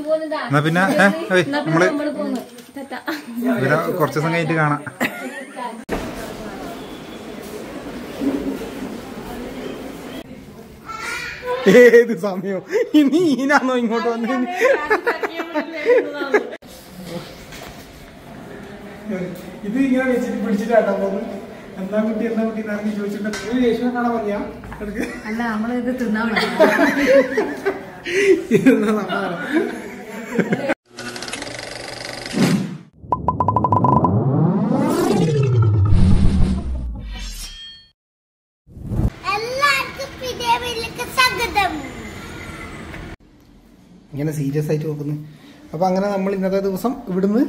എന്നാ പിന്നെ ഏ, ഏയ്, നമ്മള് ഇവരെ കുറച്ച് ദിവസം കഴിഞ്ഞിട്ട് കാണാം ഏത് സമയം ഇനി ഈനാന്നോ ഇങ്ങോട്ട് വന്നു ഇത് ഇങ്ങനെ വെച്ചിട്ട് പിടിച്ചിട്ടാട്ടോ പോകുന്നത് എന്താ കുട്ടി എന്താ കുട്ടി എന്നാണ് ചോദിച്ചിട്ട് ഒരു ദേഷ്യം കാണാൻ പറയാ അല്ല നമ്മളിത് തിന്നാൻ ഇതെന്താ സംഭവം എല്ലാവർക്കും പുതിയ വീട്ടിലേക്ക് സ്വാഗതം ഇങ്ങനെ സീരിയസ് ആയിട്ട് നോക്കുന്നു അപ്പൊ അങ്ങനെ നമ്മൾ ഇന്നത്തെ ദിവസം ഇവിടുന്ന്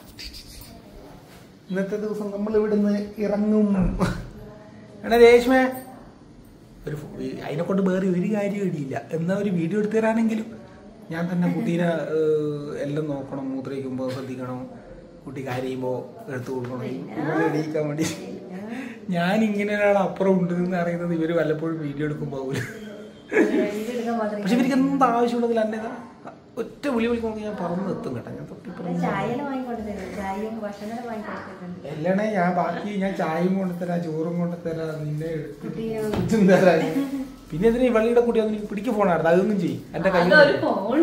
ഇന്നത്തെ ദിവസം നമ്മൾ ഇവിടുന്ന് ഇറങ്ങും എടാ രേഷ്മ ഒരു ഫോ- അതിനെ കൊണ്ട് വേറെ ഒരു കാര്യം ഇടിയില്ല എന്നാ ഒരു വീഡിയോ എടുത്തു തരാനെങ്കിലും ഞാൻ തന്നെ കുട്ടീനെ ഏഹ്, എല്ലാം നോക്കണം മൂത്രയിക്കുമ്പോൾ ശ്രദ്ധിക്കണം കുട്ടി കരയുമ്പോൾ എടുത്തു കൊടുക്കണം ഇവരെ എണീക്കാൻ വേണ്ടി ഞാൻ ഇങ്ങനെ ഒരാൾ അപ്പുറം ഉണ്ട് എന്ന് അറിയുന്നത് ഇവര് വല്ലപ്പോഴും വീഡിയോ എടുക്കുമ്പോൾ പോലും പക്ഷെ ഇവർക്ക് എന്ത് ആവശ്യമുള്ളതിൽ എന്നെ ഇതാ ഒറ്റ വിളി വിളിക്കുമ്പോൾ ഞാൻ പറന്ന് എത്തും കേട്ടോ ഞാൻ തൊട്ടിപ്പുറം ചായയെല്ലാം വാങ്ങിക്കൊടുത്തിട്ടുണ്ട് ചായയും ഭക്ഷണം വാങ്ങിക്കൊടുത്തിട്ടുണ്ട് എല്ലണേ ഞാൻ ബാക്കി ഞാൻ ചായയും കൊണ്ടുതരാം ചോറും കൊണ്ടുതരാം നിന്നെ എടുത്തിട്ടും തരാം പിന്നെ എന്തിനാ ഈ വള്ളിയുടെ കുട്ടി അതൊന്നും പിടിക്ക് ഫോണായിരുന്നു അതൊന്നും ചെയ്യും എന്റെ കയ്യിൽ അതൊരു ഫോൺ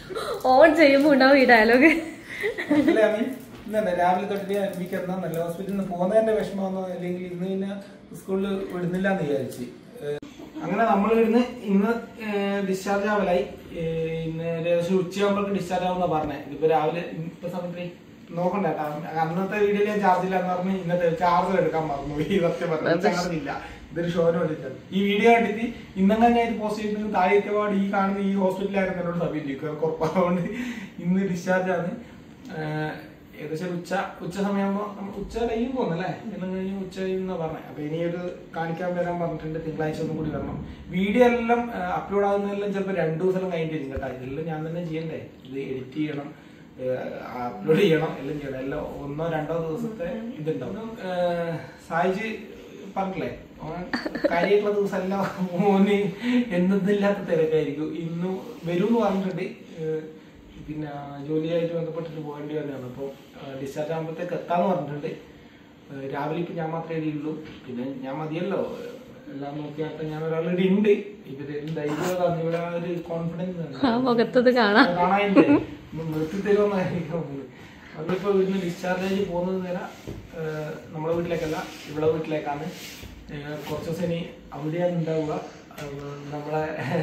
ഓൺ ചെയ്യുമ്പോ ഉണ്ടാവും ഈ ഡയലോഗ് അല്ലേ അമ്മി? ഇന്നല്ലേ രാവിലെ തൊട്ടിട്ട് എനിക്ക് എന്നാ നല്ല ഹോസ്പിറ്റലിൽ നിന്ന് പോകുന്നതിന്റെ വിഷമമാണോ അല്ലെങ്കിൽ ഇന്ന് പിന്നെ സ്കൂളിൽ വിടുന്നില്ല എന്ന് വിചാരിച്ച് ഏഹ് അങ്ങനെ നമ്മൾ ഇവിടുന്ന് ഇന്ന് ഡിസ്ചാർജ് ആവലായി ഏഹ് ഇന്ന് ഏകദേശം ഉച്ചയാകുമ്പോഴേക്ക് ഡിസ്ചാർജ് ആവുന്ന പറഞ്ഞേ ഇതിപ്പോ രാവിലെ ഇപ്പൊ സമയത്ത് നോക്കണ്ട കേട്ടോ അന്നത്തെ വീഡിയോയിൽ ഞാൻ ചാർജ് ഇല്ലാന്ന് പറഞ്ഞ് ഇന്നത്തെ ചാർജർ എടുക്കാൻ മറന്നു ഈ സത്യം പറഞ്ഞു ഇല്ല ഇതൊരു ഷോന് വേണ്ടിയിട്ടാണ് ഈ വീഡിയോ കണ്ടിട്ട് ഇന്നങ്ങനെ ഞാൻ ഇത് പോസ്റ്റ് ചെയ്തിട്ട് താഴെ എത്തിയപാട് ഈ കാണുന്ന ഈ ഹോസ്പിറ്റലായിരുന്നു എന്നോട് സമീപിക്കും കുറപ്പാകൊണ്ട് ഇന്ന് ഡിസ്ചാർജ് ആണ് ഏഹ് ഏകദേശം ഉച്ച ഉച്ച സമയമാകുമ്പോൾ നമ്മൾ ഉച്ച കഴിയും പോകുന്നല്ലേ എല്ലാം കഴിഞ്ഞ് ഉച്ച കഴിയുന്ന പറഞ്ഞത് അപ്പൊ ഇനി ഒരു കാണിക്കാൻ വരാൻ പറഞ്ഞിട്ടുണ്ട് തിങ്കളാഴ്ച ഒന്നും കൂടി വരണം വീഡിയോ എല്ലാം അപ്ലോഡ് ആകുന്നതെല്ലാം ചിലപ്പോൾ രണ്ടു ദിവസം കഴിഞ്ഞിരിക്കും കേട്ടോ ഇതെല്ലാം ഞാൻ തന്നെ ചെയ്യണ്ടേ ഇത് എഡിറ്റ് ചെയ്യണം അപ്ലോഡ് ചെയ്യണം എല്ലാം ചെയ്യണം എല്ലാം ഒന്നോ രണ്ടോ ദിവസത്തെ ഇതുണ്ടാവും ഏഹ് സായിജ് പറഞ്ഞില്ലേ ഓൻ കാര്യമായിട്ടുള്ള ദിവസം എല്ലാം മോന് എന്തെന്നില്ലാത്ത തിരക്കായിരിക്കും ഇന്ന് വരൂന്ന് പറഞ്ഞിട്ടുണ്ട് ഏഹ് പിന്നെ ജോലിയായിട്ട് ബന്ധപ്പെട്ടിട്ട് പോകേണ്ടി വന്നതാണ് അപ്പോൾ ഡിസ്ചാർജ് ആകുമ്പോഴത്തേക്ക് എത്താന്ന് പറഞ്ഞിട്ടുണ്ട് ഏഹ് രാവിലെ ഇപ്പം ഞാൻ മാത്രമേ ഉള്ളൂ പിന്നെ ഞാൻ മതിയല്ലോ എല്ലാം നോക്കിയാട്ട് ഞാൻ ഒരാളുടെ ഉണ്ട് ഇവര് ധൈര്യം ഇവിടെ ആ ഒരു കോൺഫിഡൻസ് ആ മുഖത്തത് കാണാം കാണാനില്ലേ നിർത്തി തരുമെന്നായിരിക്കും അതിപ്പോ ഇവിടുന്ന് ഡിസ്ചാർജ് ആയി പോകുന്നത് നേരെ ഏഹ്, നമ്മുടെ വീട്ടിലേക്കല്ല ഇവിടെ വീട്ടിലേക്കാണ് ഏഹ്, കുറച്ച് ദിവസം ഇനി അവിടെയാണ് ഉണ്ടാവുക ഏഹ്, നമ്മളെ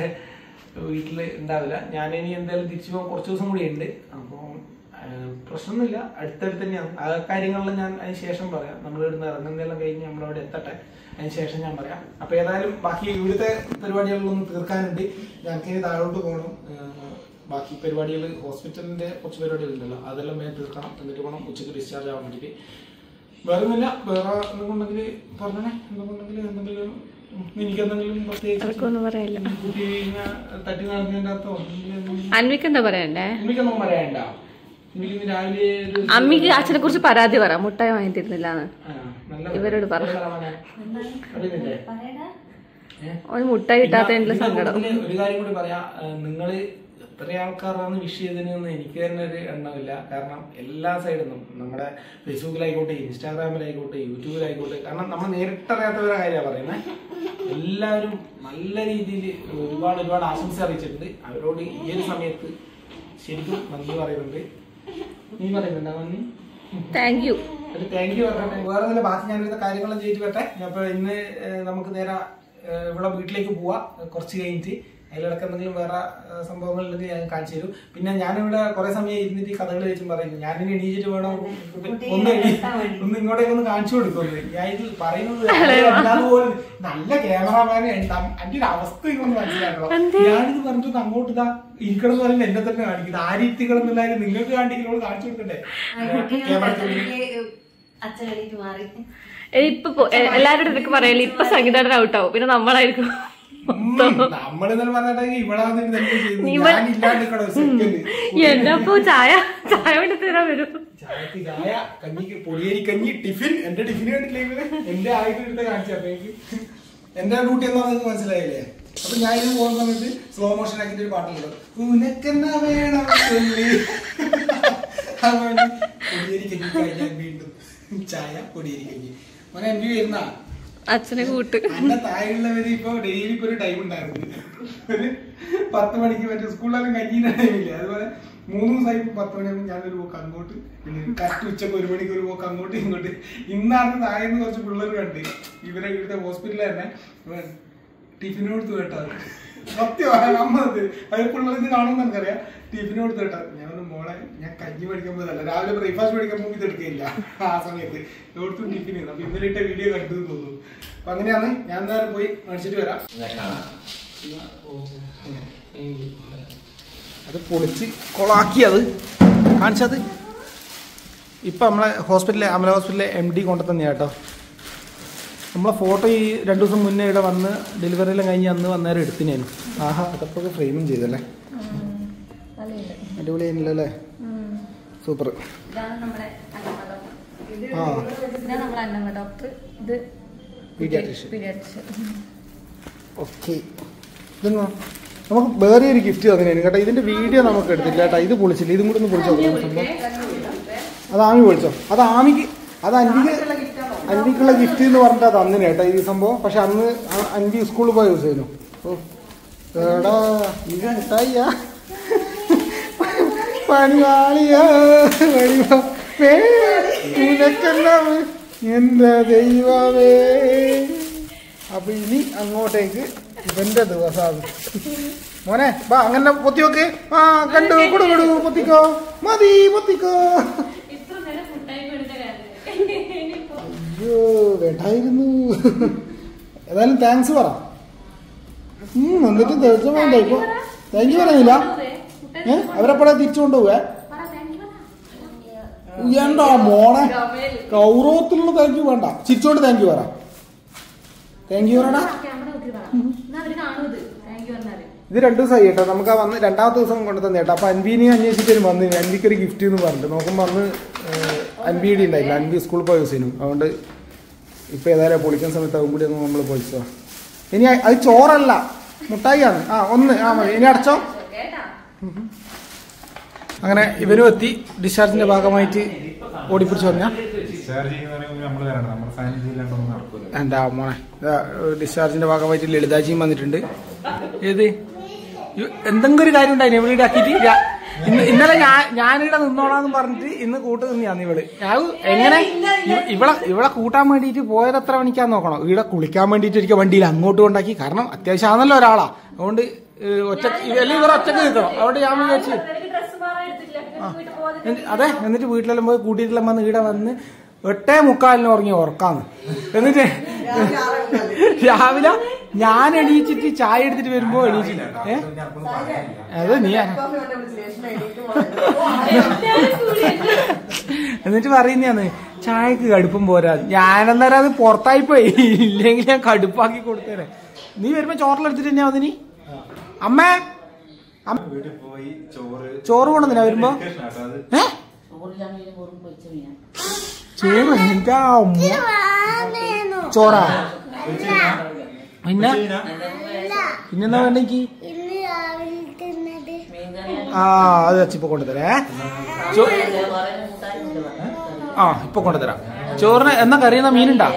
വീട്ടില് ഉണ്ടാവില്ല ഞാനിനി എന്തായാലും തിരിച്ചു പോകാൻ കുറച്ച് ദിവസം കൂടി ഉണ്ട് അപ്പോൾ പ്രശ്നമൊന്നുമില്ല അടുത്തടുത്ത് തന്നെയാണ് ആ കാര്യങ്ങളെല്ലാം ഞാൻ അതിന് ശേഷം പറയാം നമ്മൾ ഇവിടുന്ന് ഇറങ്ങുന്നതെല്ലാം കഴിഞ്ഞ് നമ്മളവിടെ എത്തട്ടെ അതിന് ശേഷം ഞാൻ പറയാം അപ്പൊ ഏതായാലും ബാക്കി ഇവിടുത്തെ പരിപാടികളിലൊന്നും തീർക്കാനുണ്ട് ഞങ്ങൾക്ക് ഇനി താഴോട്ട് പോകണം ഏഹ്, ബാക്കി പരിപാടികൾ ഹോസ്പിറ്റലിന്റെ കുറച്ച് പരിപാടികൾ ഉണ്ടല്ലോ അതെല്ലാം വേഗം തീർക്കണം എന്നിട്ട് വേണം ഉച്ചയ്ക്ക് ഡിസ്ചാർജ് ആവാൻ വേണ്ടിയിട്ട് വേറെ ഒന്നുമില്ല വേറെ എന്തെങ്കിലും പറഞ്ഞേ എന്തെങ്കിലും എന്തെങ്കിലും ഉം, എനിക്കെന്തെങ്കിലും പ്രത്യേകിച്ച് അവർക്കൊന്നും പറയില്ല കുട്ടി ഇങ്ങനെ തട്ടി നടന്നതിന്റെ അർത്ഥം എന്തെങ്കിലും- അന്വിക്ക് എന്താ പറയണ്ടേ എനിക്കൊന്നും പറയാണ്ട എനിക്ക് ഇന്ന് രാവിലെ ഒരു അമ്മിക്ക് അച്ഛനെ കുറിച്ച് പരാതി പറ മുട്ടായി വാങ്ങി തരുന്നില്ലാന്ന് ആ, നല്ല ഇവരോട് പറ. നല്ല സ്ഥലമാണ്. അറിയുന്നില്ലേ? ഏ? ഒരു മുട്ടായി കിട്ടാത്തതിന്റെ പിന്നെ സങ്കടം ഇതില് ഒരു കാര്യം കൂടി പറയാം നിങ്ങൾ എത്ര ആൾക്കാരാണ് വിഷ് ചെയ്തതെന്ന് എനിക്ക് തന്നെ ഒരു എണ്ണമില്ല കാരണം എല്ലാ സൈഡിൽ നിന്നും നമ്മുടെ ഫേസ്ബുക്കിലായിക്കോട്ടെ ഇൻസ്റ്റാഗ്രാമിലായിക്കോട്ടെ യൂട്യൂബിലായിക്കോട്ടെ കാരണം നമ്മൾ നേരിട്ടറിയാത്തവരുടെ കാര്യമാണ് പറയുന്നത് എല്ലാവരും നല്ല രീതിയിൽ ഒരുപാട് ഒരുപാട് ആശംസ അറിയിച്ചിട്ടുണ്ട് അവരോട് ഈ ഒരു സമയത്ത് ശരിക്കും നന്ദി പറയുന്നുണ്ട് നീ പറയുന്നുണ്ടോ നന്ദി താങ്ക് യു ഒരു താങ്ക് യു പറഞ്ഞെ വേറെ ഒന്നുമില്ല ബാക്കി ഞാൻ ഇവിടുത്തെ കാര്യങ്ങളും ചെയ്തിട്ട് വരട്ടെ അപ്പൊ ഇന്ന് ഏഹ്, നമുക്ക് നേരെ ഏഹ്, ഇവിടെ വീട്ടിലേക്ക് പോവാ കുറച്ച് കഴിഞ്ഞിട്ട് അതിലിടക്ക് എന്തെങ്കിലും വേറെ ഏഹ്, സംഭവങ്ങൾ ഉണ്ടെങ്കിൽ ഞാൻ കാണിച്ചു തരും പിന്നെ ഞാനിവിടെ കുറെ സമയം ഇരുന്നിട്ട് ഈ കഥകൾ വെച്ചും പറയുന്നു ഞാനിനി എണീച്ചിട്ട് വേണം ഒന്ന് എണീ- ഒന്ന് ഇങ്ങോട്ടേക്ക് ഒന്ന് കാണിച്ചു കൊടുക്കുന്നു ഞാൻ ഇത് പറയുന്നത് അതുപോലെ നല്ല ക്യാമറമാനെ അതിന്റെ ഒരു അവസ്ഥ നിങ്ങളൊന്ന് മനസ്സിലാക്കണം ഞാനിത് പറഞ്ഞിട്ട് അങ്ങോട്ട് ഇതാ ഇരിക്കണം എന്ന് പറയുന്നത് എന്നെ തന്നെ കാണിക്കുന്നത് ആ രീതികൾ എന്നുള്ളതായാലും നിങ്ങൾക്ക് കാണിക്കുന്നോട് കാണിച്ചു കൊടുക്കണ്ടേ ക്യാമറ അച്ഛൻ എണീറ്റ് മാറി ഇപ്പൊ പോ- എ- എല്ലാവരുടെ അടുത്ത് പറയല്ലേ ഇപ്പൊ സംഗീതയുടെ ഔട്ട് ആവും പിന്നെ നമ്മളായിരിക്കും നമ്മളിന്നലെ പറഞ്ഞിട്ടെങ്കിൽ ഇവിടെ വന്നിട്ട് എന്ത് ചെയ്യുന്നു? ഞാനില്ലാണ്ട് നിക്കണ ഒരു second. എന്നപ്പോ ചായ ചായ കൊണ്ട് തരാൻ വരും ചായക്ക് ചായ കഞ്ഞിക്ക് പൊടിയേരി കഞ്ഞി ടിഫിൻ എന്റെ ടിഫിൻ കണ്ടിട്ടില്ലെങ്കിൽ എന്റെ ആയിട്ട് എടുത്ത് കാണിച്ചു അപ്പൊ എനിക്ക് എന്റെ ഡ്യൂട്ടി എന്താണെന്ന് നിങ്ങൾക്ക് മനസ്സിലായില്ലേ അപ്പൊ ഞാൻ ഇത് പോകുന്ന സമയത്ത് സ്ലോ മോഷൻ ആക്കിയിട്ട് ഒരു പാട്ടുണ്ട് ഉനക്കെന്നാ വേണം ചൊല്ലി അപ്പൊ ഇനി പൊടിയേരി കഞ്ഞി കഴിഞ്ഞാൽ വീണ്ടും ചായ പൊടിയേരി കഞ്ഞി മോനെ എനിക്ക് വരുന്ന അച്ഛനെ കൂട്ട് എന്റെ താഴെയുള്ളവര് ഇപ്പൊ ഡെയിലി ഇപ്പൊ ഒരു ടൈം ഉണ്ടായിരുന്നു ഒരു പത്ത് മണിക്ക് മറ്റേ സ്കൂളിലെല്ലാം കഞ്ഞിന്റെ ടൈമില്ല അതുപോലെ മൂന്ന് ദിവസമായി ഇപ്പൊ പത്ത് മണിയാകുമ്പോൾ ഞാനൊരു പോക്ക് അങ്ങോട്ട് പിന്നെ കറക്റ്റ് ഉച്ചക്ക് ഒരു മണിക്ക് ഒരു പോക്ക് അങ്ങോട്ട് ഇങ്ങോട്ട് ഇന്നാണ് താഴെന്ന് കുറച്ച് പിള്ളേർ കണ്ട് ഇവരെ ഇവിടുത്തെ ഹോസ്പിറ്റലിൽ തന്നെ ഇവൻ ടിഫിന് കൊടുത്ത് കേട്ടോ സത്യമാണ് അമ്മത് അത് പിള്ളേർക്ക് കാണുമെന്ന് എനിക്കറിയാം ടിഫിന് കൊടുത്ത് കേട്ടോ ഞാൻ ഒന്ന് മോളെ ഞാൻ കഞ്ഞി മേടിക്കാൻ പോയതല്ല രാവിലെ ബ്രേക്ക്ഫാസ്റ്റ് മേടിക്കാൻ പോകുമ്പോൾ ഇത് എടുക്കില്ല ആ സമയത്ത് ഇവിടുത്തെ ടിഫിന് അപ്പൊ ഇന്നലെ ഇട്ട വീഡിയോ കണ്ടു എന്ന് തോന്നുന്നു അപ്പൊ അങ്ങനെയാണ് ഞാൻ എന്തായാലും പോയി മേടിച്ചിട്ട് വരാം അത് പൊളിച്ച് കൊളാക്കി അത് കാണിച്ചത് ഇപ്പൊ നമ്മളെ ഹോസ്പിറ്റലിലെ അമല ഹോസ്പിറ്റലിലെ എം ഡി കൊണ്ടു തന്നെയാ കേട്ടോ നമ്മളെ ഫോട്ടോ ഈ രണ്ടു ദിവസം മുന്നേ ഇവിടെ വന്ന് ഡെലിവറിയെല്ലാം കഴിഞ്ഞ് അന്ന് വന്നേരം എടുത്തിനേനു ആഹാ അതൊക്കെ ഫ്രെയിമും ചെയ്തല്ലേ അടിപൊളിയായില്ല അല്ലേ സൂപ്പർ ഇതാണ് നമ്മുടെ അന്നമ്മ ഡോക്ടർ ഇത് ആ. ഇതാണ് നമ്മുടെ അന്നമ്മ ഡോക്ടർ ഇത് Pediatrician. പീഡിയാട്രിഷ്യൻ ഓക്കെ ഇതെന്നാ നമുക്ക് വേറെ ഒരു ഗിഫ്റ്റ് തന്നേനു കേട്ടോ ഇതിന്റെ വീഡിയോ നമുക്ക് എടുത്തില്ല കേട്ടോ ഇത് പൊളിച്ചില്ല ഇതും കൂടെ ഒന്ന് പൊളിച്ചോ സംഭവം അത് ആമി പൊളിച്ചോ അത് ആമിക്ക് അത് അൻവിക്ക് അൻവിക്കുള്ള ഗിഫ്റ്റ് എന്ന് പറഞ്ഞിട്ട് അത് അന്നിന് കേട്ടോ ഈ സംഭവം പക്ഷെ അന്ന് ആ- അൻവി സ്കൂളിൽ പോയി യൂസ് ചെയ്യുന്നു ഓ എടാ ഇത് മിഠായിയാ പണിവാളിയാ പണിവാ വേ, നിനക്കെല്ലാം എന്റെ ദൈവമേ അപ്പൊ ഇനി അങ്ങോട്ടേക്ക് ഇവന്റെ ദിവസമാണ് മോനെ വാ അങ്ങനെ പൊത്തി നോക്ക് ആ കണ്ടു കൊടു കൊടു പൊത്തിക്കോ മതി പൊത്തിക്കോ ഇത്ര നേരം ഫുഡായി കൊടുത്ത കാര്യം അയ്യോ വേണ്ടായിരുന്നു ഏതായാലും താങ്ക്സ് പറ ഉം, എന്നിട്ട് ദിവസം വേണ്ട ഇപ്പൊ താങ്ക് യു പറയുന്നില്ല ഏ അവരെപ്പോഴാ തിരിച്ചു കൊണ്ടുപോവേ എന്താ മോളെ ഗൗരവത്തിലുള്ള താങ്ക് യു വേണ്ട ചിരിച്ചോണ്ട് താങ്ക് യു പറ താങ്ക് യു പറടാ ക്യാമറ നോക്കി കാണാം എന്നാ അവര് കാണൂത് താങ്ക് യു പറഞ്ഞാല് ഇത് രണ്ടു ദിവസമായി കേട്ടോ നമുക്ക് ആ വന്ന് രണ്ടാമത്തെ ദിവസം കൊണ്ടു തന്നെ കേട്ടോ അപ്പൊ അൻവീനെ അന്വേഷിച്ചിട്ട് വന്ന് അൻവിക്ക് ഒരു ഗിഫ്റ്റ് എന്ന് പറഞ്ഞിട്ട് നോക്കുമ്പോ അന്ന് അൻവിയുടെ ഉണ്ടായില്ല അൻവി സ്കൂളിൽ പോയ ദിവസനും അതുകൊണ്ട് ഇപ്പൊ ഏതായാലും പൊളിക്കുന്ന സമയത്ത് അതും കൂടി ഒന്ന് നമ്മൾ പൊളിച്ചോ ഇനി അ- അത് ചോറല്ല മുട്ടായിയാണ് ആ ഒന്ന് ആ മതി ഇനി അടച്ചോ കേട്ടാ അങ്ങനെ ഇവരും എത്തി ഡിസ്ചാർജിന്റെ ഭാഗമായിട്ട് ഓടിപ്പിടിച്ചു പറഞ്ഞ ഡിസ്ചാർജ് എന്ന് പറയുമ്പോൾ നമ്മൾ വരണം നമ്മുടെ സാന്നിധ്യം ഇല്ലാണ്ടൊന്നും നടക്കൂല എൻ്റെ മോനെ ഇതാ, ഡിസ്ചാർജിന്റെ ഭാഗമായിട്ട് ലളിതാജിയും വന്നിട്ടുണ്ട് ഏത് യ്യോ, എന്തെങ്കിലും ഒരു കാര്യം ഉണ്ടായിരുന്നു ഇവിടെ ആക്കിയിട്ട് രാ- ഇന്ന് ഇന്നലെ ഞാൻ ഞാനിവിടെ നിന്നോളാന്ന് പറഞ്ഞിട്ട് ഇന്ന് കൂട്ട് നിന്നാന്ന് ഇവള് ഞാൻ എങ്ങനെ ഇവ- ഇവളെ ഇവളെ കൂട്ടാൻ വേണ്ടിയിട്ട് പോയത് എത്ര മണിക്കാന്ന് നോക്കണം ഇവിടെ കുളിക്കാൻ വേണ്ടിയിട്ട് ഒരിക്കൽ വണ്ടിയിൽ അങ്ങോട്ട് കൊണ്ടാക്കി കാരണം അത്യാവശ്യം ആണല്ലോ ഒരാളാ അതുകൊണ്ട് ഏഹ്, ഒറ്റ അല്ലെങ്കിൽ ഇവർ ഒറ്റക്ക് നിൽക്കണം അവിടെ ഞാൻ വിചാരിച്ചു ഡ്രസ് മാറാൻ എടുത്തില്ല വീട്ടിൽ പോകാതെ എന്നി- അതെ എന്നിട്ട് വീട്ടിലെല്ലാം പോയി കൂട്ടിയിട്ടെല്ലാം വന്ന് ഈടെ വന്ന് എട്ടേ മുക്കാലിന് ഉറങ്ങി ഉറക്കാന്ന് എന്നിട്ട് രാവിലെ ഞാൻ എണീച്ചിട്ട് ചായ എടുത്തിട്ട് വരുമ്പോ എണീച്ചിട്ട് ഏ അത് നീ ആരാ? എന്നിട്ട് പറയുന്നതാണ് ചായക്ക് കടുപ്പം പോരാ ഞാനെന്നേരം അത് പുറത്തായി പോയി ഇല്ലെങ്കിൽ ഞാൻ കടുപ്പാക്കി കൊടുത്തേനെ നീ വരുമ്പോ ചോറിലെടുത്തിട്ട് തന്നെയാ വന്നിനി അമ്മേ അമ്മ വീട്ടിൽ പോയി ചോറ് ചോറ് കൊണ്ടുവന്നിനാ വരുമ്പോ അത് ഏ ചോറ് എന്റെ അമ്മ ആണേനു. ചോറാ പിന്നെ കഴിഞ്ഞാ? പിന്നെന്താ വേണ്ടെനിക്ക് ഇന്ന് രാവിലെ തിന്നത് ആ അത് വെച്ചിപ്പോ കൊണ്ടുതരേ ചോ- ആ ഇപ്പൊ കൊണ്ടുതരാം ചോറിന് എന്നാ കറിയുന്ന മീനുണ്ടാ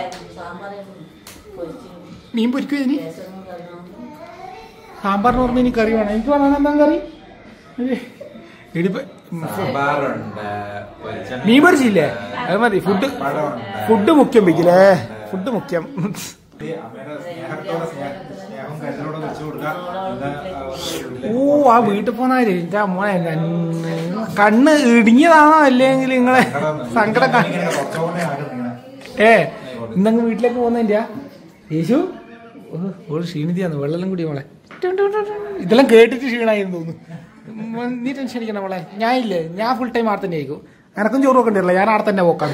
മീൻ പൊരിക്കും ഇതിന് സാമ്പാറിന് പറഞ്ഞ ഇനി കറി വേണം എനിക്ക് വേണം എന്താ കറി ഇടിപ്പ സാമ്പാറുണ്ട് പൊരിച്ച മീൻ പൊരിച്ചില്ലേ അത് മതി ഫുഡ് ഫുഡ് മുഖ്യം വെക്കില്ലേ ഫുഡ് മുഖ്യം അമ്മയുടെ സ്നേഹത്തോടെ സ്നേഹ- സ്നേഹവും കരുതലോടെ വെച്ചു കൊടുക്കാം ഇന്ന് ആ വീട്ടിലെ ഓ ആ വീട്ടിൽ പോന്നാല് എന്റെ അമ്മ കണ്ണ് ഇടുങ്ങിയതാണോ അല്ലെങ്കിൽ നിങ്ങളെ സങ്കടം കാ- ഇങ്ങനെ കുറച്ചുകൂടെ ആകും ഇങ്ങനെ. ഏ ഇന്നങ്ങ് വീട്ടിലേക്ക് പോകുന്നതിന്റെ യേശു ഓ, ഓള് ക്ഷീണിതിയാന്ന് വെള്ളം കൂടി മോളെ ഇതെല്ലാം കേട്ടിട്ട് ക്ഷീണായിരുന്നു തോന്നുന്നു ഉം, നീ ടെൻഷൻ അടിക്കണ്ട മോളെ ഞാൻ ഇല്ലേ ഞാൻ ഫുൾ ടൈം ആടെ തന്നെ ആയിരിക്കും എനക്കും ചോറ് വെക്കണ്ടില്ല ഞാൻ ആടെ തന്നെ പോക്കാണ്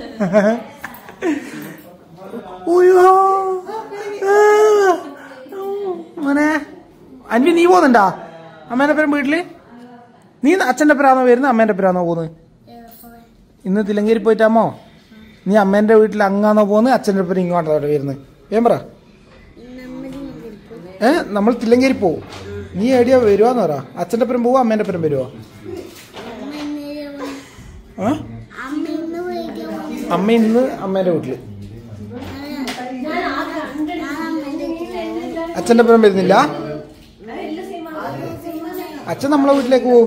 ഉയ്യോ. ആ. മോനെ അൻവി നീ പോകുന്നുണ്ടാ അമ്മേന്റെ പേരും വീട്ടില് നീ അച്ഛന്റെ പേരാണോ വരുന്നത് അമ്മേന്റെ പേരാണോ പോകുന്നത് ഇന്ന് തിലങ്കേരി പോയിട്ടാമോ നീ അമ്മേന്റെ വീട്ടിൽ അങ്ങാന്നോ പോകുന്നത് അച്ഛന്റെ പേര് ഇങ്ങോട്ടാ വരുന്നത് ഏം പറ ഏ നമ്മൾ തില്ലങ്കേരി പോവും നീ എവിടെയാ വരുവാന്ന് പറ അച്ഛൻ്റെ ഒപ്പം പോവോ അമ്മേൻ്റെ ഒപ്പം വരുവോ ഏ അമ്മ ഇന്ന് വീഡിയോ അമ്മ ഇന്ന് അമ്മേൻ്റെ വീട്ടിൽ ഞാൻ അമ്മേന്റെ വീട്ടിൽ അച്ഛൻ്റെ ഒപ്പം വരുന്നില്ല അച്ഛൻ നമ്മളെ വീട്ടിലേക്ക് പോവും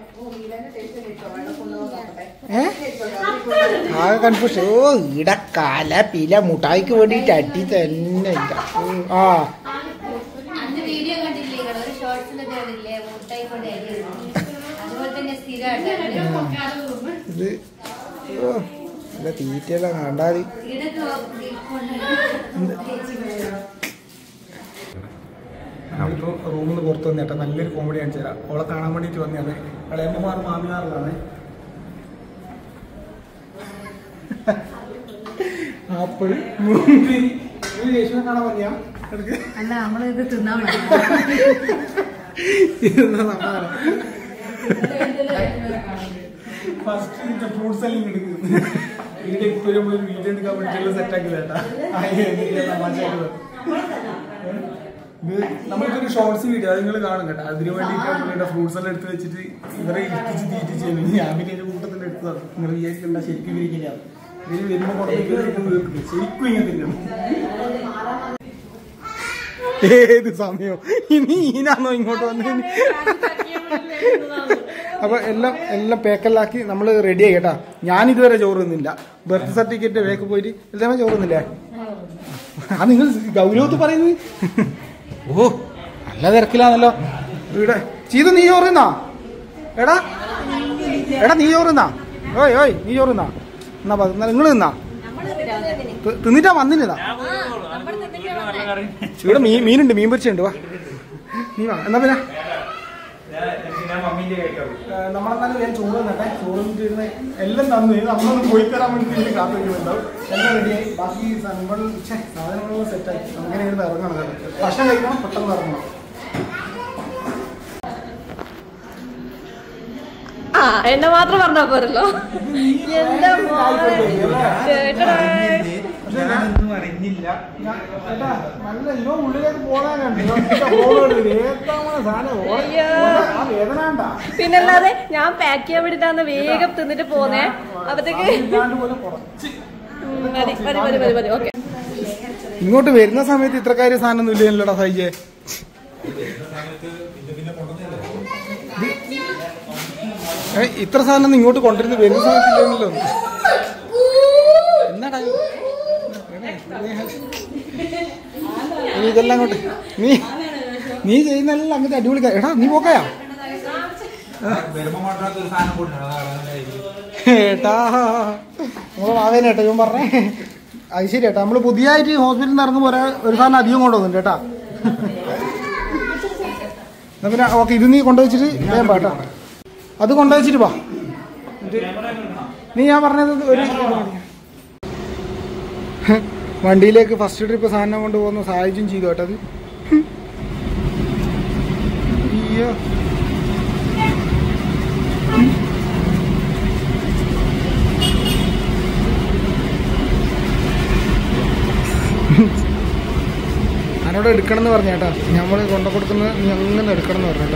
ഏ ആകെ കൺഫ്യൂഷൻ ഓ ഇട കാല പില മുട്ടായിക്ക് വേണ്ടിയിട്ട് അടി തന്നെ ഇല്ല. ഉം, ആ അന്ന് വീഡിയോ കണ്ടില്ലേ ഇവിടെ ഒരു ഷോർട്സിന്റെ കണ്ടില്ലേ മുട്ടായി കൊണ്ട് അരി അതുപോലെ തന്നെ സ്ഥിരമായിട്ട് ഇത് ഓ നല്ല തീറ്റയെല്ലാം കണ്ടാൽ ഇതൊക്കെ ഞാനിപ്പോൾ റൂമിൽ നിന്ന് പുറത്ത് വന്നേട്ടാ നല്ലൊരു കോമഡി കാണിച്ചു തരാം അവളെ കാണാൻ വേണ്ടിയിട്ട് വന്നതാണ് ഇളയമ്മമാർ മാമിയാറിലാണ് ആപ്പിൾ മുന്തിരി ഇത് യേശുവിനെ കാണാൻ വന്നിയാ എടുക്ക്. അല്ല നമ്മളിത് തിന്നാൻ ഇരുന്ന സമാധാനം ഫസ്റ്റ് ഫ്രൂട്ട്സ് എല്ലാം എടുക്കുന്നു ഇതിന്റെ ഇപ്പോഴും നമ്മളൊരു വീഡിയോ എടുക്കാൻ വേണ്ടിയിട്ടുള്ള സെറ്റ് ആക്കി കേട്ടാ തമാശയായിട്ട് ഇത് നമ്മൾക്കൊരു ഷോർട്സ് വീഡിയോ അത് നിങ്ങൾ കാണും കേട്ടോ അതിന് വേണ്ടിയിട്ട് ഫ്രൂട്ട്സ് എല്ലാം എടുത്ത് വെച്ചിട്ട് ഇവരെ ഇരിപ്പിച്ച് തീറ്റിച്ച് ചെയ്യുന്നു ഞാൻ പിന്നെ എന്റെ കൂട്ടത്തിൽ എടുത്തതാണ് നിങ്ങൾ വിചാരിക്കണ്ട ശരിക്കും ഇരിക്കുന്നതാണ് ഇതിന് വരുമ്പോൾ കുറച്ച് ശരിക്കും ഇങ്ങനെ തിന്നണം ഏത് സമയം ഇനി ഈനാണോ ഇങ്ങോട്ട് വന്നത് അപ്പൊ എല്ലാം എല്ലാം പേക്കല്ലാക്കി നമ്മൾ റെഡി ആയി കേട്ടാ ഞാൻ ഇതുവരെ ചോറ് തിന്നില്ല ബർത്ത് സർട്ടിഫിക്കറ്റ് വേക്ക് പോയിട്ട് എല്ലാമേ ചോറ് തിന്നില്ലേ ആ നിങ്ങൾ ഗൗരവത്ത് പറയുന്നത് ഓ നല്ല തിരക്കിലാണല്ലോ ഇവിടെ ചെയ്തു നീ ചോറ് തിന്നാ എടാ എടാ നീ ചോറ് തിന്നാ ഓയ് ഓയ് നീ ചോറ് തിന്നാ എന്നാ നിങ്ങൾ തിന്നാ തി- തിന്നിട്ടാ വന്നില്ലതാ ഇവിടെ മീൻ മീനുണ്ട് മീൻ പൊരിച്ചുണ്ട് വാ നീ വാ എന്നാ പിന്നെ നമ്മളെന്നാലും ഞാൻ ചോറ് തന്നട്ടെ ചോറ് തിന്നിട്ട് എല്ലാം തന്നു ഇനി നമ്മളൊന്ന് പോയി തരാൻ വേണ്ടി ഇതിൽ കാത്തു വയ്ക്കുന്നുണ്ടാവും എല്ലാം റെഡിയായി ബാക്കി സാധനങ്ങൾ ഛെ, സാധനങ്ങളെല്ലാം സെറ്റായി അങ്ങനെ ഇരുന്ന് ഇറങ്ങണം കേട്ടോ ഭക്ഷണം കഴിക്കണം പെട്ടെന്ന് ഇറങ്ങണം ആ എന്നെ മാത്രം പറഞ്ഞാ പോരല്ലോ എന്റെ മോനെ കേട്ടടാ ഞാനൊന്നും അറിഞ്ഞില്ല ഞാൻ- ചേട്ടാ, നല്ല ഇവ ഉള്ളിലേക്ക് പോകാനുണ്ട് ഇവൻ ഇട്ട ഹോളുകൾ ഏത്താമ സാധനം ഓ- അയ്യോ. ആ വേദന ഉണ്ടാ പിന്നല്ലാതെ ഞാൻ പാക്ക് ചെയ്യാൻ വേണ്ടിട്ടാന്ന് വേഗം തിന്നിട്ട് പോന്നേ അപ്പത്തേക്ക് ഇല്ലാണ്ട് പോലെ കുറച്ച് ഉം, മതി മതി മതി മതി മതി ഓക്കെ ഇങ്ങോട്ട് വരുന്ന സമയത്ത് ഇത്രക്കാര്യം സാധനം ഒന്നും ഇല്ലല്ലോടാ സഹിജെ ഏ, ഇത്ര സാധനം ഒന്നും ഇങ്ങോട്ട് കൊണ്ടുവരുന്നത് വരുന്ന സമയത്ത് ഇല്ലല്ലോ എന്നാടാ ഇത്? നീ ഇതെല്ലാം അങ്ങോട്ട് നീ നീ ചെയ്യുന്നെല്ലാം അങ്ങോട്ട് അടിപൊളി കാര്യം. എടാ നീ പോക്കയാ വരുമ്പോ മാത്രം ഒരു സാധനം കൂട്ടണം അതാണ് ഏട്ടാ നമ്മള് മാവേന ഏട്ടാ ഇവൻ പറഞ്ഞേ അത് ശരി ഏട്ടാ നമ്മള് പുതിയതായിട്ട് ഹോസ്പിറ്റലിൽ നിന്ന് ഇറങ്ങുമ്പോൾ ഒരാ- ഒരു സാധനം അധികം കൊണ്ടുവന്നുണ്ട് കേട്ടാ എന്നാ പിന്നെ ഓക്കെ ഇത് നീ കൊണ്ടുവച്ചിട്ട് വേഗം പാട്ടാ അത് കൊണ്ടുവച്ചിട്ട് വാ ഇത് നീ ഞാൻ പറഞ്ഞത് ഒരു ഇത് മതി. വണ്ടിയിലേക്ക് ഫസ്റ്റ് ട്രിപ്പ് സാധനം കൊണ്ടുപോകുന്ന സഹായിച്ചും ചെയ്തു കേട്ടോ അത് അയ്യോ ഞാനോട് എടുക്കണം എന്ന് പറഞ്ഞ കേട്ടോ നമ്മൾ കൊണ്ടു കൊടുക്കുന്നത് നീ അങ്ങനെ എടുക്കണം എന്ന് പറഞ്ഞു കേട്ടോ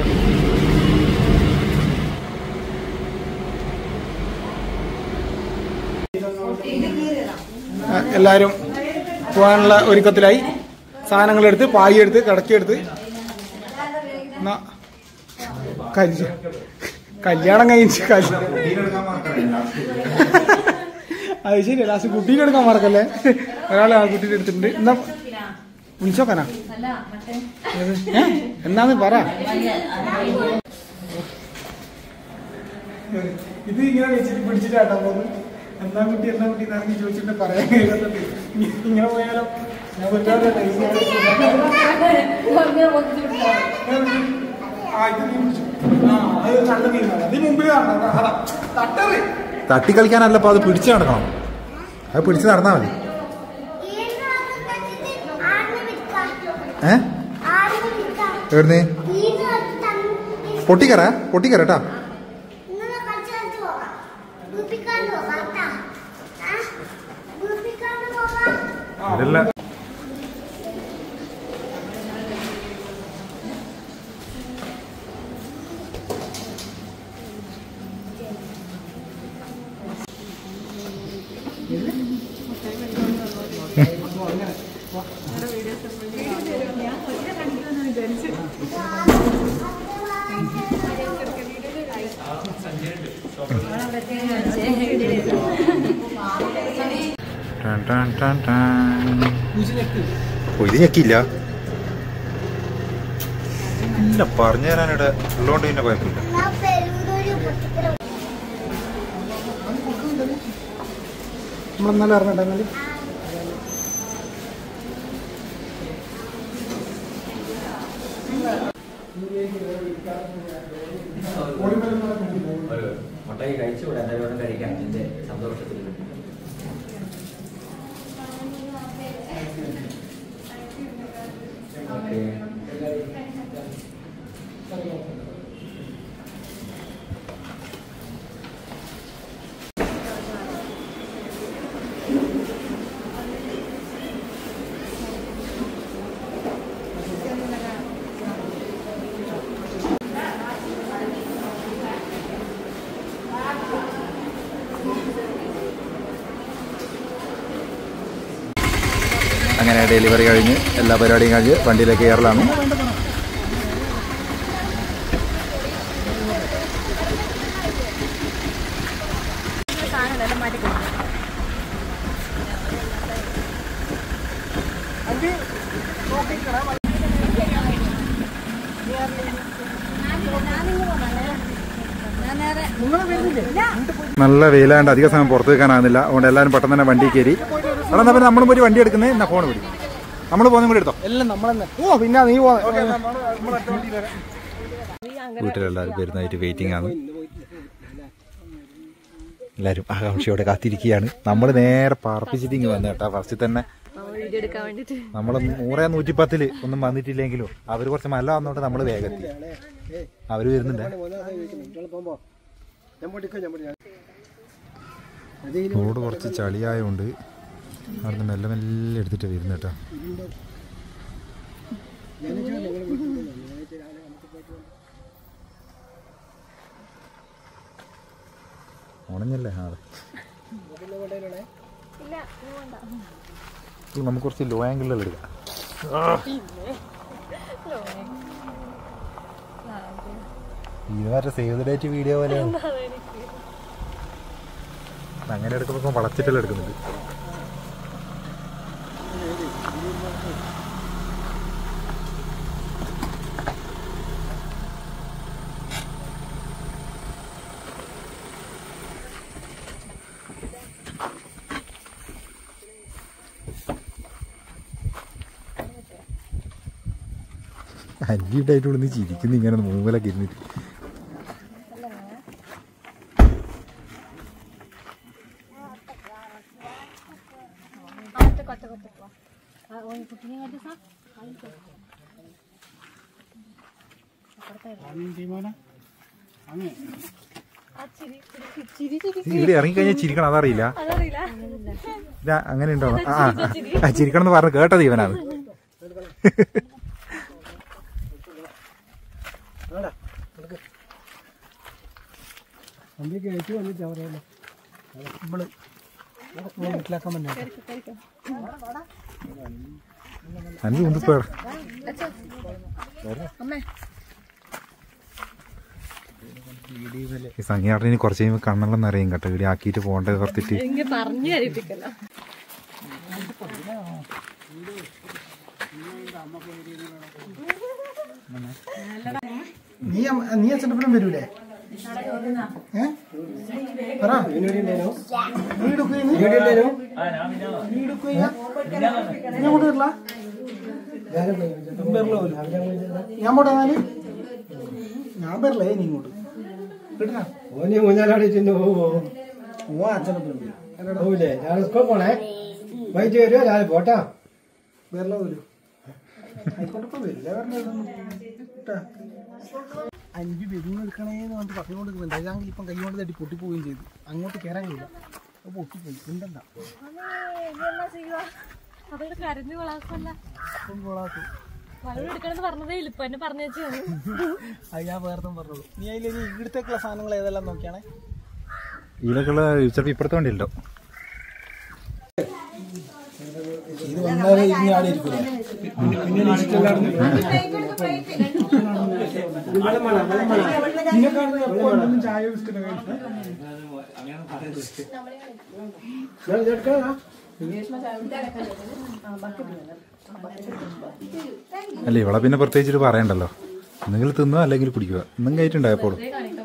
ആ, എല്ലാവരും പോകാനുള്ള ഒരുക്കത്തിലായി സാധനങ്ങളെടുത്ത് പായി എടുത്ത് കിടക്കിയെടുത്ത് എന്നാ കല്യ കല്യാണം കഴിഞ്ഞ് കല്യാണം കുട്ടീനെടുക്കാൻ മാത്രമല്ല അത് ശരി ലാസ്റ്റ് കുട്ടീനെ എടുക്കാൻ മറക്കല്ലേ ഒരാളെ ആ കുട്ടീനെ എടുത്തിട്ടുണ്ട് എന്നാ വിളിച്ചോക്കാനാ ഏത്? ഏ? എന്നാന്ന് പറ ഇത് ഇങ്ങനെ വെച്ചിട്ട് പിടിച്ചിട്ടാട്ടാ പോകുന്നത് എന്നാ കുട്ടി എന്നാ കുട്ടി ഇറങ്ങി ചോദിച്ചിട്ട് പറയാൻ കഴിയാത്തത് ഇങ്ങനെ പോയാലോ ഞാൻ പറ്റാതെ ആ ഇത് നീ പിടിച്ചോ. ആ, അത് നല്ല മീനാണ്. അതിന് മുമ്പിൽ കാണണം. അതാ, തട്ടറ് തട്ടി കളിക്കാനല്ല അപ്പൊ അത് പിടിച്ചു നടക്കണം അത് പിടിച്ചു നടന്നാ മതി ഏ എവിടുന്ന് പൊട്ടിക്കറ പൊട്ടിക്കറട്ടാ പോകാം അതല്ല ടാൻ ടാൻ ടാൻ ടാൻ. പൂച്ചനെക്ക് ഓ, ഇത് ഞെക്കില്ല ഇല്ല പറഞ്ഞു തരാനിടെ ഉള്ളതുകൊണ്ട് പിന്നെ കുഴപ്പമില്ല ഞാൻ പെരുന്നൊരു പൊട്ടിക്കൽ നമ്മളെന്നാലും അറിഞ്ഞിട്ടെ എന്നാലും മുട്ടായി കഴിച്ചുകൂടെ എന്തായാലും കഴിക്കാം എന്റെ സന്തോഷത്തിൽ വേണ്ടി ഓക്കെ അങ്ങനെ ഡെലിവറി കഴിഞ്ഞ് എല്ലാ പരിപാടിയും കഴിഞ്ഞ് വണ്ടിയിലേക്ക് കയറലാണ് നല്ല വെയിലാണ്ട് അധിക സമയം പുറത്ത് വെക്കാനാകുന്നില്ല അതുകൊണ്ട് എല്ലാവരും പെട്ടെന്ന് തന്നെ വണ്ടി കയറി അവിടെ എന്നാ പിന്നെ നമ്മളും പോയി വണ്ടി എടുക്കുന്നത് എന്നാ ഫോൺ വിളി നമ്മൾ പോകുന്നതും കൂടി എടുത്തോ എല്ലാം നമ്മളെന്നെ ഓ പിന്നെ നീ പോ വീട്ടിലെല്ലാവരും വരുന്നതായിട്ട് വെയിറ്റിംഗ് ആണ് എല്ലാവരും ആകാംക്ഷയോടെ കാത്തിരിക്കുകയാണ് നമ്മൾ നേരെ പാർപ്പിച്ചിട്ട് ഇങ്ങ് വന്നു കേട്ടോ ഫസ്റ്റിൽ തന്നെ വീഡിയോ എടുക്കാൻ വേണ്ടിട്ട് നമ്മൾ നൂറേ നൂറ്റിപ്പത്തില് ഒന്നും വന്നിട്ടില്ലെങ്കിലും അവർ കുറച്ച് മല്ല വന്നോണ്ട് നമ്മൾ വേഗത്തി അവര് വരുന്നുണ്ട് റോഡ് കുറച്ച് ചളിയായോണ്ട് അവിടുന്ന് മെല്ലെ മെല്ലെ എടുത്തിട്ട് വരുന്ന കേട്ടോ ഉണങ്ങല്ലേ ആള് ഇത് നമുക്ക് കുറച്ച് ലോ ആംഗിളിൽ എടുക്കാം ഇത് മറ്റേ സേവ് ദ ഡേറ്റ് വീഡിയോ പോലെയാണ് അങ്ങനെ എടുക്കുമ്പോൾ വളച്ചിട്ടല്ല എടുക്കുന്നുണ്ട് അഞ്ചിട്ടായിട്ട് ഇവിടുന്ന് ചിരിക്കുന്നു ഇങ്ങനെ മൂങ്ങലൊക്കെ ഇരുന്നിട്ട് ഇവിടെ ഇറങ്ങിക്കഴിഞ്ഞാൽ ചിരിക്കണം അതറിയില്ല ഇല്ല അങ്ങനെ ഉണ്ടോ ആ ആ, ആ ചിരിക്കണം എന്ന് പറഞ്ഞു കേട്ടത് ഇവനാണ് വണ്ടി കയറ്റി വന്നിട്ട് അവരെയല്ലേ നമ്മള് വീട്ടിലാക്കാൻ പറ്റും അഞ്ച് മുമ്പ് ഈ സംഗീതാട്ടിന് കുറച്ച് കഴിയുമ്പോൾ കണ്ണെല്ലാം നിറയും കേട്ടോ ഇവിടെ ആക്കിയിട്ട് പോകേണ്ടത് ഓർത്തിട്ട് ഇങ്ങനെ പറഞ്ഞു കരുപ്പിക്കല്ലോ നീ അമ്മ- നീ അച്ഛനപ്പനും വരൂലേ ഏ? പറ. നീ എടുക്കുവേ നീ? നീ എടുക്കുവേ? നീ അങ്ങോട്ട് വരില്ല? വരില്ല പോലും. ഞാൻ പോട്ടെ എന്നാല് ഞാൻ വരില്ലേ നീ ഇങ്ങോട്ട് കേട്ടാ ഓന് ഊഞ്ഞാലാടിച്ചിട്ട് പോവോ ഓ അച്ഛനപ്പനും വരും പോവില്ലേ ഞാൻ സ്കൂൾ പോണേ വൈകിട്ട് വരുമോ രാവിലെ പോട്ടാ വരില്ല പോലും ആയിക്കോട്ടെ ഇപ്പൊ വരില്ല വരണതൊന്നും കേട്ടാ അഞ്ച് വരുന്ന എടുക്കണേന്ന് പറഞ്ഞിട്ട് പറഞ്ഞുകൊണ്ട് നിൽക്കുന്നുണ്ട് അതാണെങ്കിൽ ഇപ്പം കൈ കൊണ്ട് തട്ടി പൊട്ടിപ്പോവുകയും ചെയ്തു അങ്ങോട്ട് കയറാൻ കഴിയില്ല അപ്പൊ പൊട്ടിപ്പോയി ഉണ്ടണ്ട അതൊരു കരഞ്ഞു കൊളാക്കല്ല അപ്പം കൊളാക്കും വെള്ളം എടുക്കണമെന്ന് പറഞ്ഞതേ ഇല്ല ഇപ്പൊ എന്നെ പറഞ്ഞു വെച്ചാണ് അത് ഞാൻ വേർത്തും പറഞ്ഞോളൂ നീ അതിൽ ഇനി ഇവിടുത്തേക്കുള്ള സാധനങ്ങൾ ഏതെല്ലാം നോക്കിയാണേ ഇതിലൊക്കെയുള്ള ചിലപ്പോൾ ഇപ്പുറത്തെ വണ്ടി ഉണ്ടോ ഇത് വന്നാലേ ഇനി ആടെ ഇരിക്കില്ല പിന്നെ പിന്നെ ഇഷ്ടമല്ലായിരുന്നു നിന്നെ കാണുന്ന എപ്പോ എന്തെങ്കിലും ചായ ബിസ്ക്കറ്റ് കഴിച്ചാ അല്ല ഇവളെ പിന്നെ പ്രത്യേകിച്ചിട്ട് പറയണ്ടല്ലോ എന്തെങ്കിലും തിന്നോ അല്ലെങ്കിൽ കുടിക്കുക എന്തെങ്കിലും ആയിട്ടുണ്ടായപ്പോഴും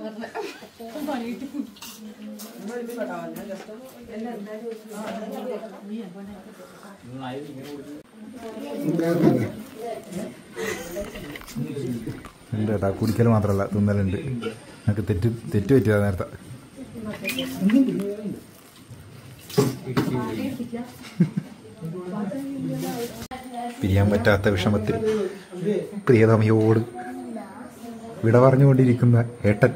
ഉണ്ട് കേട്ടാ കുടിക്കൽ മാത്രമല്ല തിന്നലുണ്ട് ഞങ്ങൾക്ക് തെറ്റ് തെറ്റ് പറ്റിയതാ നേരത്തെ പിരിയാൻ പറ്റാത്ത വിഷമത്തിൽ പ്രിയതമയോട് വിട പറഞ്ഞുകൊണ്ടിരിക്കുന്ന ഏട്ടൻ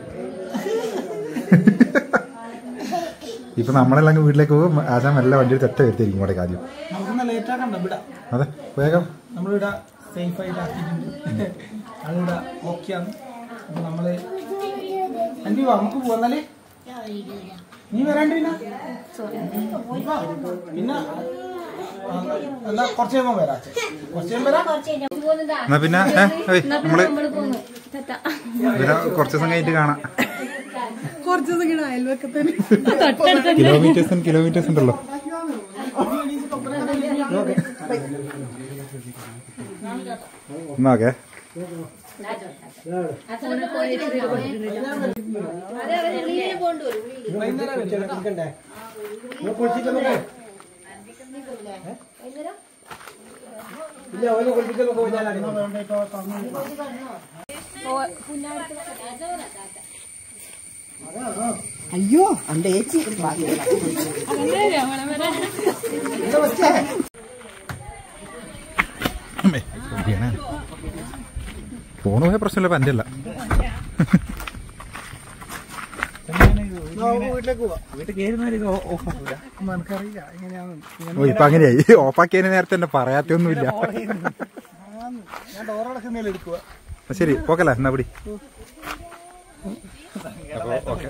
ഇപ്പൊ നമ്മളെല്ലാം അങ്ങ് വീട്ടിലേക്ക് പോകും ആശാൻ നല്ല വണ്ടിയിൽ തെറ്റ വരുത്തിയിരിക്കും ഇങ്ങോട്ടേക്ക് ആദ്യം നമുക്കൊന്ന് ലേറ്റ് ആക്കണ്ട ഇവിടെ അതെ വേഗം നമ്മളിവിടെ സേഫ് ആയിട്ട് ആക്കിയിട്ടുണ്ട് അതിവിടെ ഓക്കെയാണ് അപ്പൊ നമ്മള് അൻപി വാ നമുക്ക് പോവാന്നാലേ നീ വരാണ്ട് പിന്നെ വാ. പിന്നെ ആ, എന്നാ കുറച്ച് കഴിയുമ്പോ വരാം കുറച്ച് കഴിയുമ്പോ വരാം എന്നാ പിന്നെ ഏ, ഏയ്, നമ്മള് ഇവരെ കുറച്ച് ദിവസം കഴിഞ്ഞിട്ട് കാണാം കിലോമീറ്റേഴ്സ് കിലോമീറ്റേഴ്സ് ഉണ്ടല്ലോ എന്നാ ഓക്കെ കുടിക്കണ്ടേ കുളിച്ചിട്ട് നമുക്ക് ഇല്ല ഓന് കുളിച്ചിട്ട് നമുക്ക് പോയാലാണ് അയ്യോ അന്റെ ഏച്ചി ഫോണ് പോയ പ്രശ്നമില്ല ഇപ്പൊ എൻ്റെ അല്ല വീട്ടിലേക്ക് പോവാം വീട്ടിൽ കയറുന്നവര് ഇത് ഓഫ് ആക്കൂല നമുക്കറിയില്ല എങ്ങനെയാണ് ഓ ഇപ്പൊ അങ്ങനെയായി ഓഫാക്കിയതിന് നേരത്തെ എന്നെ പറയാത്തൊന്നുമില്ല ഞാൻ ഡോറടക്കുന്നതിൽ എടുക്കുക ആ, ശരി ഓക്കല്ല എന്നാ പിടി അപ്പൊ ഓക്കെ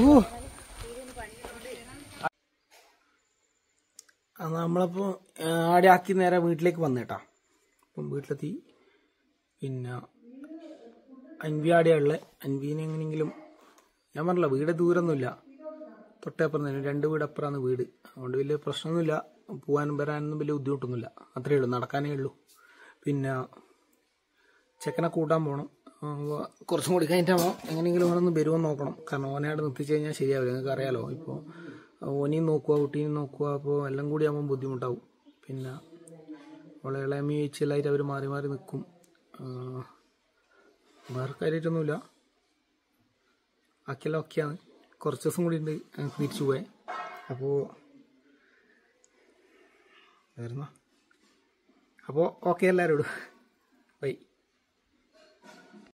നമ്മളപ്പോ ആടെ ആക്കി നേരെ വീട്ടിലേക്ക് വന്നേട്ടാ അപ്പം വീട്ടിലെത്തി പിന്നെ അൻവി ആടെയുള്ള അൻവീനെ എങ്ങനെയെങ്കിലും ഞാൻ പറഞ്ഞില്ല വീട് ദൂരമൊന്നുമില്ല തൊട്ടപ്പുറം തന്നെ രണ്ട് വീട് അപ്പുറമാണ് വീട് അതുകൊണ്ട് വലിയ പ്രശ്നമൊന്നുമില്ല പോകാനും വരാനൊന്നും വലിയ ബുദ്ധിമുട്ടൊന്നുമില്ല അത്രയേ ഉള്ളൂ നടക്കാനേ ഉള്ളൂ പിന്നെ ചെക്കനെ കൂട്ടാൻ പോകണം ആ, കുറച്ചും കൂടി കഴിഞ്ഞിട്ടാകുമ്പോൾ എങ്ങനെയെങ്കിലും ഓനൊന്ന് വരുമെന്ന് നോക്കണം കാരണം ഓനയാട് നിർത്തിച്ച് കഴിഞ്ഞാൽ ശരിയാവില്ല നിങ്ങൾക്ക് അറിയാലോ ഇപ്പോൾ ഓനെയും നോക്കുക കുട്ടീനെയും നോക്കുക അപ്പോൾ എല്ലാം കൂടി ആകുമ്പോൾ ബുദ്ധിമുട്ടാവും പിന്നെ അവളെ ഇളയമി വെച്ചില്ലായിട്ട് അവർ മാറി മാറി നിൽക്കും ആ, വേറെ കാര്യമായിട്ടൊന്നുമില്ല ബാക്കിയെല്ലാം ഓക്കെയാണ് കുറച്ച് ദിവസം കൂടി ഉണ്ട് ഞങ്ങൾക്ക് തിരിച്ചു പോയേ അപ്പോൾ വരുന്ന അപ്പോൾ ഓക്കെ എല്ലാവരോടും